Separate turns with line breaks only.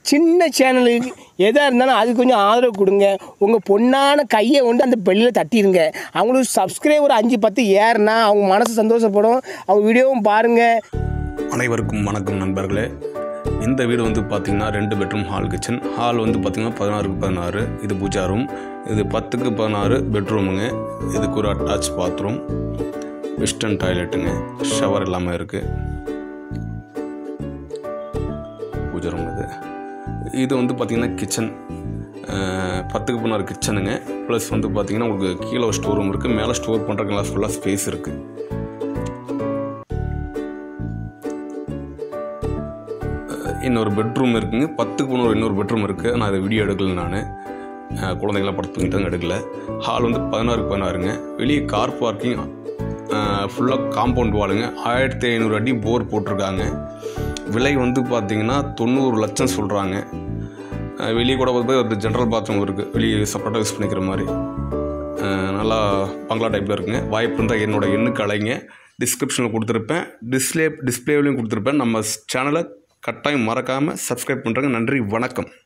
சின்ன சேனலுக்கு எதாக இருந்தாலும் அது கொஞ்சம் ஆதரவு கொடுங்க உங்கள் பொண்ணான கையை கொண்டு அந்த பெல்லில் தட்டிடுங்க அவங்களுக்கு சப்ஸ்கிரைபர் அஞ்சு பத்து ஏறுனா அவங்க மனசு சந்தோஷப்படும் அவங்க வீடியோவும் பாருங்கள்
அனைவருக்கும் வணக்கம் நண்பர்களே இந்த வீடு வந்து பார்த்திங்கன்னா ரெண்டு பெட்ரூம் ஹால் கிச்சன் ஹால் வந்து பார்த்திங்கன்னா பதினாறுக்கு பதினாறு இது பூஜா ரூம் இது பத்துக்கு பதினாறு பெட்ரூமுங்க இதுக்கு ஒரு அட்டாச் பாத்ரூம் வெஸ்டர்ன் டாய்லெட்டுங்க ஷவர் எல்லாமே இருக்குது பூஜா ரூம் இது இது வந்து பார்த்திங்கன்னா கிச்சன் பத்துக்கு பதினாறு கிச்சனுங்க ப்ளஸ் வந்து பார்த்திங்கன்னா உங்களுக்கு கீழே ஒரு ஸ்டோர் ரூம் இருக்குது மேலே ஸ்டோர் பண்ணுறதுக்கெல்லாம் ஃபுல்லாக ஸ்பேஸ் இருக்குது இன்னொரு பெட்ரூம் இருக்குங்க பத்துக்கு பதினோரு இன்னொரு பெட்ரூம் இருக்குது நான் அதை வீடியோ எடுக்கல நான் குழந்தைங்களாம் படுத்து தூங்கிட்டு தான் எடுக்கல ஹால் வந்து பதினாறுக்கு பதினாறுங்க வெளியே கார் பார்க்கிங் ஃபுல்லாக காம்பவுண்ட் வாலுங்க ஆயிரத்தி ஐநூறு அடி போர் போட்டிருக்காங்க விலை வந்து பார்த்திங்கன்னா தொண்ணூறு லட்சம் சொல்கிறாங்க வெளியே கூட போய் ஒரு ஜென்ரல் பாத்ரூம் இருக்குது வெளியே செப்பரேட்டாக யூஸ் பண்ணிக்கிற மாதிரி அஹ் நல்லா பங்களா டைப்பில் இருக்குங்க வாய்ப்பு இருந்தால் என்னோட எண்ணுக்கு அலைங்க டிஸ்கிரிப்ஷனில் கொடுத்துருப்பேன் டிஸ்பிளே டிஸ்பிளேவிலையும் கொடுத்துருப்பேன் நம்ம சேனலை கட்டாயம் மறக்காமல் சப்ஸ்கிரைப் பண்ணுறேங்க நன்றி வணக்கம்